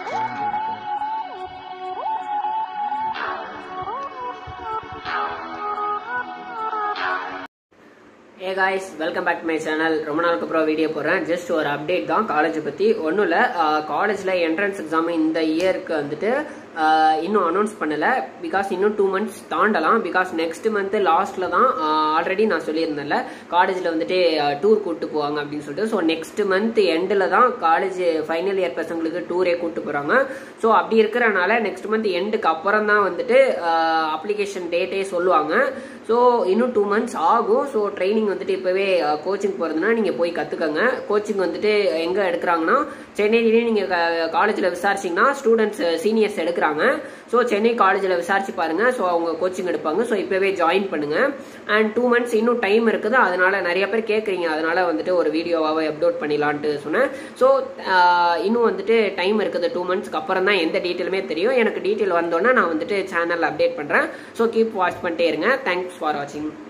A guys welcome back to my channel ரொம்ப நாளுக்கு அப்புறம் வீடியோ போடுறேன் ஜஸ்ட் ஒரு அப்டேட் தான் காலேஜை பற்றி ஒன்றும் இல்லை காலேஜில் என்ட்ரன்ஸ் எக்ஸாம் இந்த இயருக்கு வந்துட்டு ஆஹ், இன்னும் அனௌன்ஸ் பண்ணலை பிகாஸ் இன்னும் டூ மந்த்ஸ் தாண்டலாம் பிகாஸ் நெக்ஸ்ட் மந்த் லாஸ்ட்டில் தான் ஆல்ரெடி நான் சொல்லியிருந்தேன்ல காலேஜில் வந்துட்டு டூர் கூப்பிட்டு போவாங்க அப்படின்னு சொல்லிட்டு ஸோ நெக்ஸ்ட் மந்த் எண்டில் தான் காலேஜ் ஃபைனல் இயர் பசங்களுக்கு டூரே கூப்பிட்டு போகிறாங்க ஸோ அப்படி இருக்கிறனால நெக்ஸ்ட் மந்த் எண்டுக்கு அப்புறம் தான் வந்துட்டு அப்ளிகேஷன் டேட்டே சொல்லுவாங்க ஸோ இன்னும் டூ மந்த்ஸ் ஆகும் ஸோ ட்ரைனிங் வந்துட்டு இப்போவே கோச்சிங் போகிறதுனா நீங்கள் போய் கற்றுக்கங்க கோச்சிங் வந்துட்டு எங்கே எடுக்கிறாங்கன்னா சென்னையிலேயே நீங்கள் காலேஜில் விசாரிச்சிங்கன்னா ஸ்டூடெண்ட்ஸ் சீனியர்ஸ் எடுக்கிறாங்க ஸோ சென்னை காலேஜில் விசாரிச்சு பாருங்க ஸோ அவங்க கோச்சிங் எடுப்பாங்க ஸோ இப்போவே ஜாயின் பண்ணுங்க அண்ட் டூ மந்த்ஸ் இன்னும் டைம் இருக்குது அதனால நிறைய பேர் கேட்குறீங்க அதனால வந்துட்டு ஒரு வீடியோவாக அப்லோட் பண்ணிடலான்ட்டு சொன்னேன் ஸோ இன்னும் வந்துட்டு டைம் இருக்குது டூ மந்த்ஸ்க்கு அப்புறம் தான் எந்த டீட்டெயிலுமே தெரியும் எனக்கு டீட்டெயில் வந்தோன்னே நான் வந்துட்டு சேனல் அப்டேட் பண்ணுறேன் ஸோ கீப் வாட்ச் பண்ணிட்டே இருங்க தேங்க்ஸ் ஃபார் வாட்சிங்